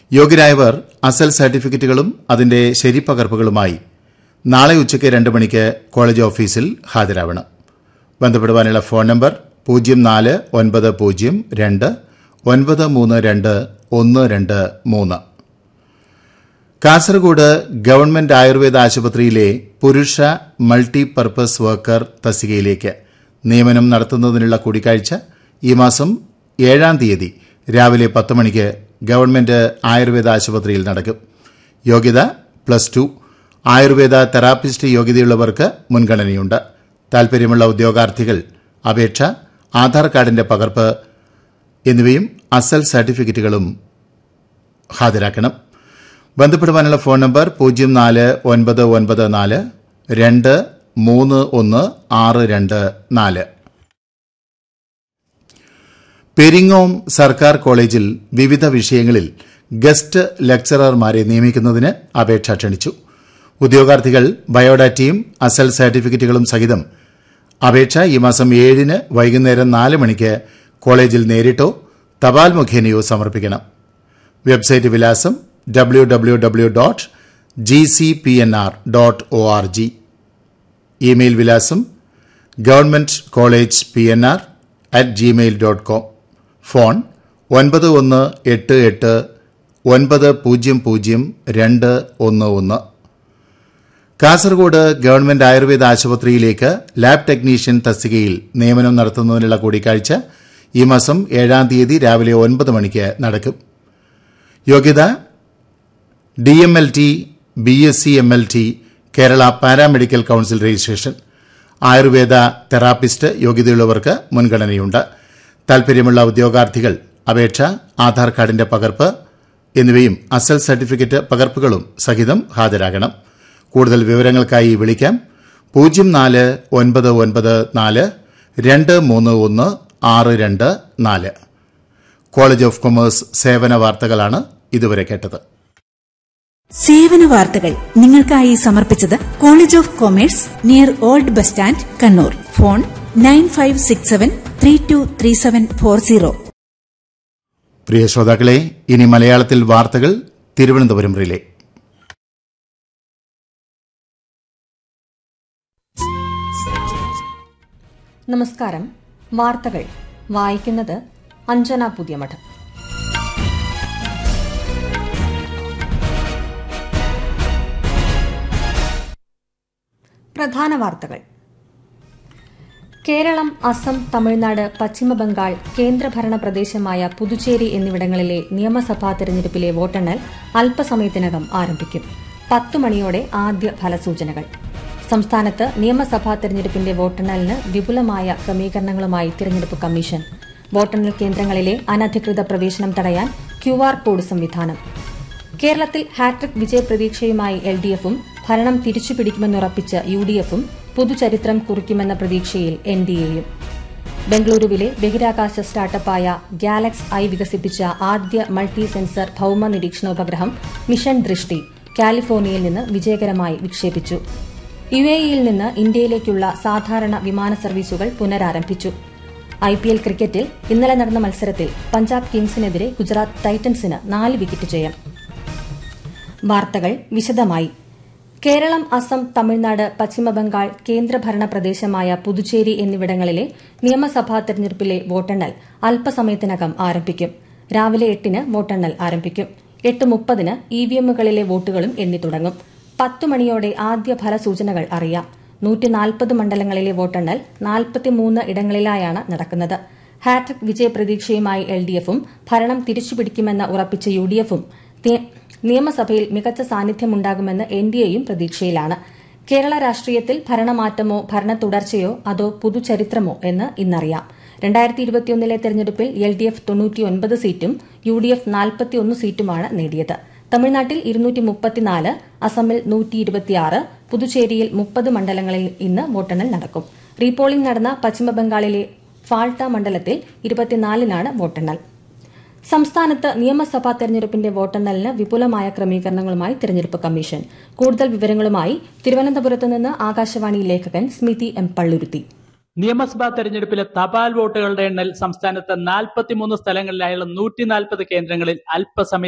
യോഗ്യരായവർ അസൽ സർട്ടിഫിക്കറ്റുകളും അതിന്റെ ശരിപ്പകർപ്പുകളുമായി നാളെ ഉച്ചയ്ക്ക് രണ്ട് മണിക്ക് കോളേജ് ഓഫീസിൽ ഹാജരാവണം ബന്ധപ്പെടുവാനുള്ള ഫോൺ നമ്പർ പൂജ്യം നാല് ഒൻപത് പൂജ്യം രണ്ട് ഒൻപത് മൂന്ന് രണ്ട് ഒന്ന് രണ്ട് മൂന്ന് കാസർഗോഡ് ഗവൺമെന്റ് ആയുർവേദ ആശുപത്രിയിലെ പുരുഷ മൾട്ടി പർപ്പസ് വർക്കർ തസ്തികയിലേക്ക് നിയമനം നടത്തുന്നതിനുള്ള കൂടിക്കാഴ്ച ഈ മാസം ഏഴാം തീയതി രാവിലെ പത്ത് മണിക്ക് ഗവൺമെന്റ് ആയുർവേദ ആശുപത്രിയിൽ നടക്കും യോഗ്യത പ്ലസ് ടു ആയുർവേദ തെറാപ്പിസ്റ്റ് യോഗ്യതയുള്ളവർക്ക് മുൻഗണനയുണ്ട് താൽപര്യമുള്ള ഉദ്യോഗാർത്ഥികൾ അപേക്ഷ ആധാർ കാർഡിന്റെ പകർപ്പ് എന്നിവയും അസൽ സർട്ടിഫിക്കറ്റുകളും ഹാജരാക്കണം ബന്ധപ്പെടുവാനുള്ള ഫോൺ നമ്പർ പൂജ്യം നാല് ഒൻപത് ഒൻപത് നാല് രണ്ട് മൂന്ന് ഒന്ന് ആറ് രണ്ട് നാല് പെരിങ്ങോം സർക്കാർ കോളേജിൽ വിവിധ വിഷയങ്ങളിൽ ഗസ്റ്റ് ലെക്ചറർമാരെ നിയമിക്കുന്നതിന് അപേക്ഷ ക്ഷണിച്ചു ഉദ്യോഗാർത്ഥികൾ ബയോഡാറ്റയും അസൽ സർട്ടിഫിക്കറ്റുകളും സഹിതം അപേക്ഷ ഈ മാസം ഏഴിന് വൈകുന്നേരം നാല് മണിക്ക് കോളേജിൽ നേരിട്ടോ തപാൽ മുഖേനയോ സമർപ്പിക്കണം വെബ്സൈറ്റ് വിലാസം W W W dot G C P N R dot O R G email വിലാസം government college P N R at Gmail dot com phone ഒൻപത് ഒന്ന് എട്ട് എട്ട് ഒൻപത് പൂജ്യം പൂജ്യം രണ്ട് ഒന്ന് ഒന്ന് കാസർഗോഡ് ഗവൺമെന്റ് ആയുർവേദ ആശുപത്രിയിലേക്ക് ലാബ് ടെക്നീഷ്യൻ തസ്തികയിൽ നിയമനം നടത്തുന്നതിനുള്ള കൂടിക്കാഴ്ച ഈ മാസം ഏഴാം തീയതി രാവിലെ ഒൻപത് മണിക്ക് നടക്കും യോഗ്യത D M L T B S C M L T Kerala paramedical council registration Ayurveda therapist യോഗ്യതയുള്ളവർക്ക് മുൻഗണനയുണ്ട് താൽപര്യമുള്ള ഉദ്യോഗാർത്ഥികൾ അപേക്ഷ ആധാർ കാർഡിന്റെ പകർപ്പ് എന്നിവയും അസൽ സർട്ടിഫിക്കറ്റ് പകർപ്പുകളും സഹിതം ഹാജരാകണം കൂടുതൽ വിവരങ്ങൾക്കായി വിളിക്കാം പൂജ്യം നാല് ഒൻപത് ഒൻപത് നാല് രണ്ട് മൂന്ന് ഒന്ന് ആറ് രണ്ട് നാല് കോളേജ് ഓഫ് കൊമേഴ്സ് സേവന വാർത്തകളാണ് ഇതുവരെ കേട്ടത് സേവന വാർത്തകൾ നിങ്ങൾക്കായി സമർപ്പിച്ചത് college of commerce near old bus stand Kannur phone nine five six seven three two three seven four zero പ്രിയ ശ്രോതാക്കളെ ഇനി മലയാളത്തിൽ വാർത്തകൾ തിരുവനന്തപുരം റിലേ നമസ്കാരം വാർത്തകൾ വായിക്കുന്നത് അഞ്ജന പുതിയമഠം പ്രധാന വാർത്തകൾ കേരളം അസം തമിഴ്നാട് പശ്ചിമബംഗാൾ കേന്ദ്രഭരണ പ്രദേശമായ പുതുച്ചേരി എന്നിവിടങ്ങളിലെ നിയമസഭാ തെരഞ്ഞെടുപ്പിലെ വോട്ടെണ്ണൽ അല്പസമയത്തിനകം ആരംഭിക്കും പത്തു മണിയോടെ ആദ്യ ഫലസൂചനകൾ സംസ്ഥാനത്ത് നിയമസഭാ തെരഞ്ഞെടുപ്പിന്റെ വോട്ടെണ്ണലിന് വിപുലമായ ക്രമീകരണങ്ങളുമായി തിരഞ്ഞെടുപ്പ് കമ്മീഷൻ വോട്ടെണ്ണൽ കേന്ദ്രങ്ങളിലെ അനധികൃത പ്രവേശനം തടയാൻ ക്യുആർ കോഡ് സംവിധാനം കേരളത്തിൽ ഹാട്രിക് വിജയപ്രതീക്ഷയുമായി എൽ ഡി എഫും ഭരണം തിരിച്ചുപിടിക്കുമെന്നുറപ്പിച്ച് യു ഡി എഫും പുതുചരിത്രം കുറിക്കുമെന്ന പ്രതീക്ഷയിൽ എൻ ഡി എയും ബംഗളൂരുവിലെ ബഹിരാകാശ സ്റ്റാർട്ടപ്പായ ഗാലക്സ് ഐ വികസിപ്പിച്ച ആദ്യ മൾട്ടി സെൻസർ ഭൌമ നിരീക്ഷണോപഗ്രഹം മിഷൻ ദൃഷ്ടി കാലിഫോർണിയയിൽ നിന്ന് വിജയകരമായി വിക്ഷേപിച്ചു യു എഇയിൽ നിന്ന് ഇന്ത്യയിലേക്കുള്ള സാധാരണ വിമാന സർവീസുകൾ പുനരാരംഭിച്ചു ഐ പി എൽ ക്രിക്കറ്റിൽ ഇന്നലെ നടന്ന മത്സരത്തിൽ പഞ്ചാബ് കിങ്സിനെതിരെ ഗുജറാത്ത് ടൈറ്റൻസിന് നാല് വിക്കറ്റ് ജയം വാർത്തകൾ വിശദമായി കേരളം അസം തമിഴ്നാട് പശ്ചിമബംഗാൾ കേന്ദ്രഭരണ പ്രദേശമായ പുതുച്ചേരി എന്നിവിടങ്ങളിലെ നിയമസഭാ തെരഞ്ഞെടുപ്പിലെ വോട്ടെണ്ണൽ അല്പസമയത്തിനകം ആരംഭിക്കും രാവിലെ എട്ടിന് വോട്ടെണ്ണൽ ആരംഭിക്കും എട്ട് മുപ്പതിന് ഇവിഎമ്മുകളിലെ വോട്ടുകളും എണ്ണി തുടങ്ങും പത്തു മണിയോടെ ആദ്യ ഫലസൂചനകൾ അറിയാം നൂറ്റിനാൽപ്പത് മണ്ഡലങ്ങളിലെ വോട്ടെണ്ണൽ നാൽപ്പത്തിമൂന്ന് ഇടങ്ങളിലായാണ് നടക്കുന്നത് ഹാട്രിക് വിജയപ്രതീക്ഷയുമായി എൽ ഡി എഫും ഭരണം തിരിച്ചുപിടിക്കുമെന്ന് ഉറപ്പിച്ച യു ഡി എഫും നിയമസഭയിൽ മികച്ച സാന്നിധ്യമുണ്ടാകുമെന്ന് എൻ ഡി എയും പ്രതീക്ഷയിലാണ് കേരള രാഷ്ട്രീയത്തിൽ ഭരണമാറ്റമോ ഭരണ തുടർച്ചയോ അതോ പുതുചരിത്രമോ എന്ന് ഇന്നറിയാം രണ്ടായിരത്തി ഇരുപത്തിയൊന്നിലെ തെരഞ്ഞെടുപ്പിൽ എൽ ഡി എഫ് തൊണ്ണൂറ്റിയൊൻപത് സീറ്റും യു ഡി എഫ് നാൽപ്പത്തിയൊന്ന് സീറ്റുമാണ് നേടിയത് തമിഴ്നാട്ടിൽ ഇരുന്നൂറ്റി മുപ്പത്തിനാല് അസമിൽ നൂറ്റി ഇരുപത്തിയാറ് പുതുച്ചേരിയിൽ മുപ്പത് മണ്ഡലങ്ങളിൽ ഇന്ന് വോട്ടെണ്ണൽ നടക്കും റീപോളിംഗ് നടന്ന പശ്ചിമബംഗാളിലെ ഫാൾട്ട മണ്ഡലത്തിൽ ഇരുപത്തിനാലിനാണ് വോട്ടെണ്ണൽ സംസ്ഥാനത്ത് നിയമസഭാ തെരഞ്ഞെടുപ്പിന്റെ വോട്ടെണ്ണലിന് വിപുലമായ ക്രമീകരണങ്ങളുമായി തെരഞ്ഞെടുപ്പ് കമ്മീഷൻ കൂടുതൽ വിവരങ്ങളുമായി തിരുവനന്തപുരത്ത് നിന്ന് ആകാശവാണി ലേഖകൻ സ്മിതി എം പള്ളുരുത്തി നിയമസഭാ തെരഞ്ഞെടുപ്പിലെ തപാൽ വോട്ടുകളുടെ എണ്ണൽ സംസ്ഥാനത്ത് നാൽപ്പത്തിമൂന്ന് സ്ഥലങ്ങളിലായുള്ള നൂറ്റി നാൽപ്പത് കേന്ദ്രങ്ങളിൽ അല്പസമയം